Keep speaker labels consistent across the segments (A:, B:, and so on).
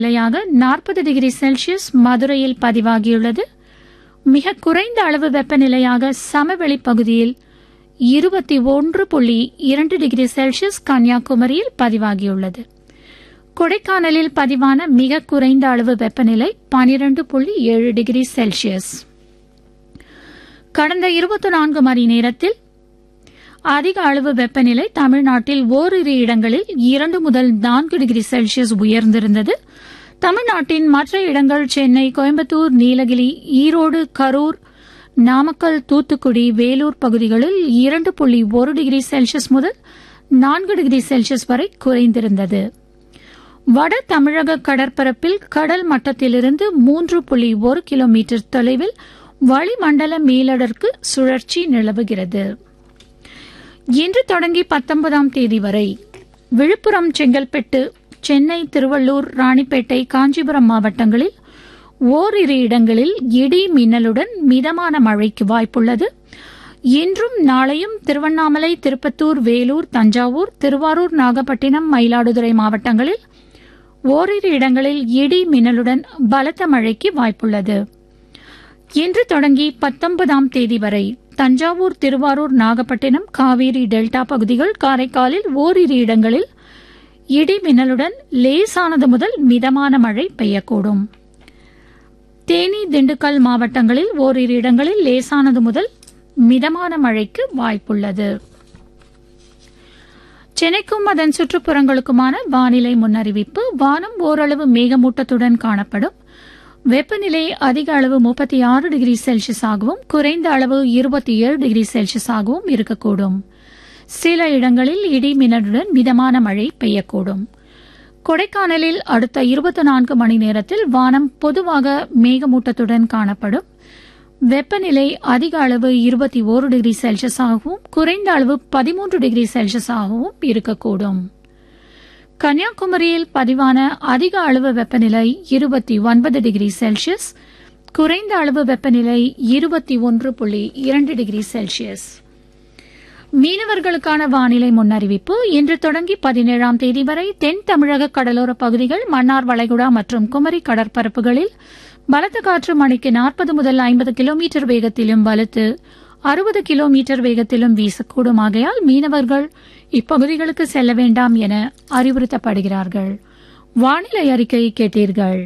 A: நிலையாக நாற்பது degree Celsius மதுரையில் பதிவாகியுள்ளது மிக குறைந்த அளவு வெப்பநிலையாக சமவெளி பகுதியில் இருபத்தி ஒன்று புள்ளி இரண்டு டிகிரி செல்சியஸ் கன்னியாகுமரியில் பதிவாகியுள்ளது கொடைக்கானலில் பதிவான மிக குறைந்த அளவு வெப்பநிலை பனிரெண்டு புள்ளி ஏழு டிகிரி செல்சியஸ் கடந்த இருபத்தி நான்கு மணி நேரத்தில் அதிக அளவு வெப்பநிலை தமிழ்நாட்டில் ஓரிரு இடங்களில் இரண்டு முதல் நான்கு டிகிரி செல்சியஸ் உயர்ந்திருந்தது தமிழ்நாட்டின் மற்ற இடங்கள் சென்னை கோயம்புத்தூர் நீலகிரி ஈரோடு கரூர் நாமக்கல் தூத்துக்குடி வேலூர் பகுதிகளில் இரண்டு புள்ளி ஒரு டிகிரி செல்சியஸ் முதல் நான்கு டிகிரி செல்சியஸ் வரை குறைந்திருந்தது வட தமிழக கடற்பரப்பில் கடல் மட்டத்திலிருந்து மூன்று புள்ளி ஒரு கிலோமீட்டர் தொலைவில் வளிமண்டல மேலடற்கு சுழற்சி நிலவுகிறது இன்று தொடங்கி பத்தொன்பதாம் தேதி வரை விழுப்புரம் செங்கல்பட்டு சென்னை திருவள்ளூர் ராணிப்பேட்டை காஞ்சிபுரம் மாவட்டங்களில் ஓரிரு இடங்களில் இடி மின்னலுடன் மிதமான மழைக்கு வாய்ப்புள்ளது இன்றும் நாளையும் திருவண்ணாமலை திருப்பத்தூர் வேலூர் தஞ்சாவூர் திருவாரூர் நாகப்பட்டினம் மயிலாடுதுறை மாவட்டங்களில் ஓரிரு இடங்களில் இடி மின்னலுடன் பலத்த மழைக்கு வாய்ப்புள்ளது இன்று தொடங்கி பத்தொன்பதாம் தேதி வரை தஞ்சாவூர் திருவாரூர் நாகப்பட்டினம் காவேரி டெல்டா பகுதிகள் காரைக்காலில் ஓரிரு இடங்களில் இடி மின்னலுடன் லேசானது முதல் மிதமான மழை பெய்யக்கூடும் தேனி திண்டுக்கல் மாவட்டங்களில் ஓரிரு இடங்களில் லேசானது முதல் மிதமான மழைக்கு வாய்ப்புள்ளது சென்னைக்கும் அதன் சுற்றுப்புறங்களுக்குமான வானிலை முன்னறிவிப்பு வானம் ஓரளவு மேகமூட்டத்துடன் காணப்படும் வெப்பநிலை அதிக அளவு முப்பத்தி ஆறு டிகிரி செல்சியஸாகவும் குறைந்த அளவு இருபத்தி ஏழு டிகிரி செல்சியஸாகவும் இருக்கக்கூடும் சில இடங்களில் இடி மின்னலுடன் மிதமான மழை பெய்யக்கூடும் கொடைக்கானலில் அடுத்த இருபத்தி நான்கு மணி நேரத்தில் வானம் பொதுவாக மேகமூட்டத்துடன் காணப்படும் வெப்பநிலை அதிக அளவு இருபத்தி ஓரு டிகிரி செல்சியஸாகவும் குறைந்த அளவு பதிமூன்று டிகிரி செல்சியஸாகவும் இருக்கக்கூடும் கன்னியாகுமரியில் பதிவான அதிக அளவு வெப்பநிலை இருபத்தி ஒன்பது டிகிரி செல்சியஸ் குறைந்த அளவு வெப்பநிலை இருபத்தி ஒன்று புள்ளி இரண்டு டிகிரி செல்சியஸ் மீனவர்களுக்கான வானிலை முன்னறிவிப்பு இன்று தொடங்கி பதினேழாம் தேதி வரை தென் தமிழக கடலோர பகுதிகள் மன்னார் வளைகுடா மற்றும் குமரி கடற்பரப்புகளில் பலத்த காற்று மணிக்கு நாற்பது முதல் ஐம்பது கிலோமீட்டர் வேகத்திலும் வலுத்து அறுபது கிலோமீட்டர் வேகத்திலும் வீசக்கூடும் ஆகையால் மீனவர்கள் இப்பகுதிகளுக்கு செல்ல வேண்டாம் என அறிவுறுத்தப்படுகிறார்கள் வானிலை அறிக்கை கேட்டீர்கள்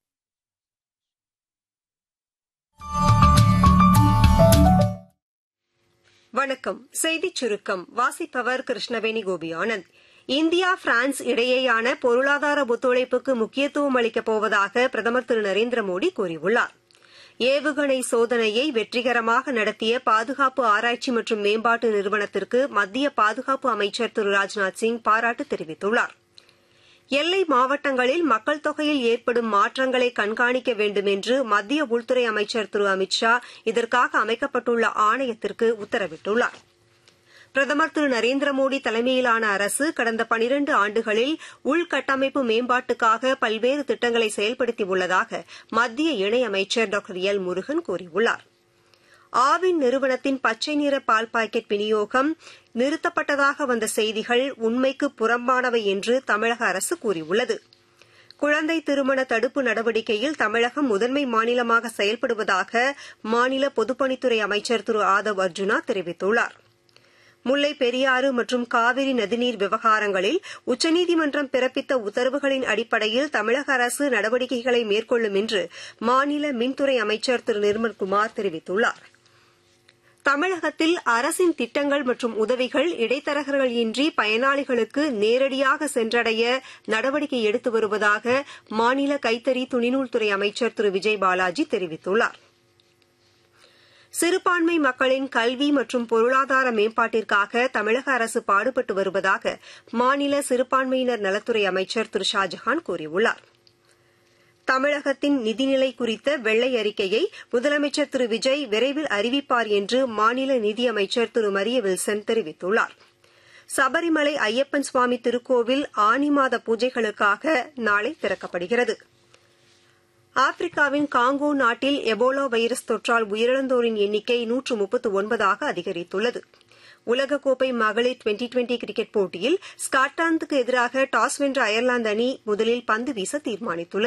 B: வணக்கம் செய்திச் சுருக்கம் வாசிப்பவர் கிருஷ்ணவேணி கோபியானந்த் இந்தியா பிரான்ஸ் இடையேயான பொருளாதார ஒத்துழைப்புக்கு முக்கியத்துவம் அளிக்கப் போவதாக பிரதமர் திரு நரேந்திர மோடி கூறியுள்ளார் ஏவுகணை சோதனையை வெற்றிகரமாக நடத்திய பாதுகாப்பு ஆராய்ச்சி மற்றும் மேம்பாட்டு நிறுவனத்திற்கு மத்திய பாதுகாப்பு அமைச்சர் திரு ராஜ்நாத் சிங் பாராட்டு தெரிவித்துள்ளார் எல்லை மாவட்டங்களில் மக்கள் தொகையில் ஏற்படும் மாற்றங்களை கண்காணிக்க வேண்டும் என்று மத்திய உள்துறை அமைச்சர் திரு அமித் ஷா இதற்காக அமைக்கப்பட்டுள்ள ஆணையத்திற்கு உத்தரவிட்டுள்ளார் பிரதமர் திரு நரேந்திர மோடி தலைமையிலான அரசு கடந்த பனிரண்டு ஆண்டுகளில் உள்கட்டமைப்பு மேம்பாட்டுக்காக பல்வேறு திட்டங்களை செயல்படுத்தியுள்ளதாக மத்திய இணையமைச்சர் டாக்டர் எல் முருகன் கூறியுள்ளார் ஆவின் நிறுவனத்தின் பச்சை நிற பால் பாக்கெட் விநியோகம் நிறுத்தப்பட்டதாக வந்த செய்திகள் உண்மைக்கு புறம்பானவை என்று தமிழக அரசு கூறியுள்ளது குழந்தை திருமண தடுப்பு நடவடிக்கையில் தமிழகம் முதன்மை மாநிலமாக செயல்படுவதாக மாநில பொதுப்பணித்துறை அமைச்சர் திரு ஆதவ் அர்ஜுனா தெரிவித்துள்ளார் முல்லை பெரியாறு மற்றும் காவிரி நதிநீர் விவகாரங்களில் உச்சநீதிமன்றம் பிறப்பித்த உத்தரவுகளின் அடிப்படையில் தமிழக அரசு நடவடிக்கைகளை மேற்கொள்ளும் என்று மாநில மின்துறை அமைச்சர் திரு நிர்மல்குமார் தெரிவித்துள்ளார் தமிழகத்தில் அரசின் திட்டங்கள் மற்றும் உதவிகள் இடைத்தரகர்கள் இன்றி பயனாளிகளுக்கு நேரடியாக சென்றடைய நடவடிக்கை எடுத்து வருவதாக மாநில கைத்தறி துணிநூல்துறை அமைச்சர் திரு விஜய் பாலாஜி தெரிவித்துள்ளாா் சிறுபான்மை மக்களின் கல்வி மற்றும் பொருளாதார மேம்பாட்டிற்காக தமிழக அரசு பாடுபட்டு வருவதாக மாநில சிறுபான்மையினர் நலத்துறை அமைச்சர் திரு ஷாஜஹான் கூறியுள்ளார் தமிழகத்தின் நிதிநிலை குறித்த வெள்ளை அறிக்கையை முதலமைச்சர் திரு விஜய் விரைவில் அறிவிப்பார் என்று மாநில நிதியமைச்சர் திரு மரிய வில்சன் தெரிவித்துள்ளார் சபரிமலை ஐயப்பன் சுவாமி திருக்கோவில் ஆனி மாத பூஜைகளுக்காக நாளை திறக்கப்படுகிறது ஆப்பிரிக்காவின் காங்கோ நாட்டில் எபோலா வைரஸ் தொற்றால் உயிரிழந்தோரின் எண்ணிக்கை நூற்று முப்பத்து ஒன்பதாக அதிகரித்துள்ளது உலகக்கோப்பை மகளிர் டுவெண்டி டுவெண்டி கிரிக்கெட் போட்டியில் ஸ்காட்லாந்துக்கு எதிராக டாஸ் வென்ற அயர்லாந்து அணி முதலில் பந்து வீச தீர்மானித்துள்ளது